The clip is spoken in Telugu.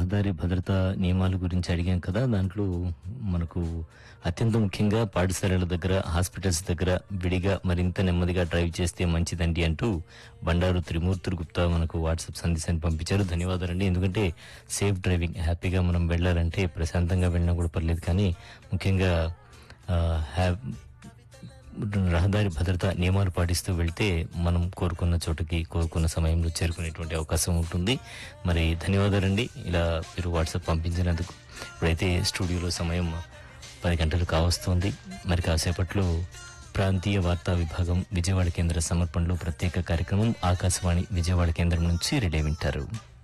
రహదారి భద్రతా నియమాల గురించి అడిగాం కదా దాంట్లో మనకు అత్యంత ముఖ్యంగా పాఠశాలల దగ్గర హాస్పిటల్స్ దగ్గర విడిగా మరింత నెమ్మదిగా డ్రైవ్ చేస్తే మంచిదండి అంటూ బండారు త్రిమూర్తులు గుప్తా మనకు వాట్సాప్ సందేశాన్ని పంపించారు ధన్యవాదాలండి ఎందుకంటే సేఫ్ డ్రైవింగ్ హ్యాపీగా మనం వెళ్ళాలంటే ప్రశాంతంగా వెళ్ళినా కూడా పర్లేదు కానీ ముఖ్యంగా ఆ, హ్యా- రహదారి భద్రత నియమాలు పాటిస్తూ వెళ్తే మనం కోరుకున్న చోటుకి కోరుకున్న సమయంలో చేరుకునేటువంటి అవకాశం ఉంటుంది మరి ధన్యవాదాలండి ఇలా మీరు వాట్సాప్ పంపించినందుకు ఇప్పుడైతే స్టూడియోలో సమయం పది గంటలు కావస్తోంది మరి కాసేపట్లో ప్రాంతీయ వార్తా విభాగం విజయవాడ కేంద్ర సమర్పణలో ప్రత్యేక కార్యక్రమం ఆకాశవాణి విజయవాడ కేంద్రం నుంచి రిలే వింటారు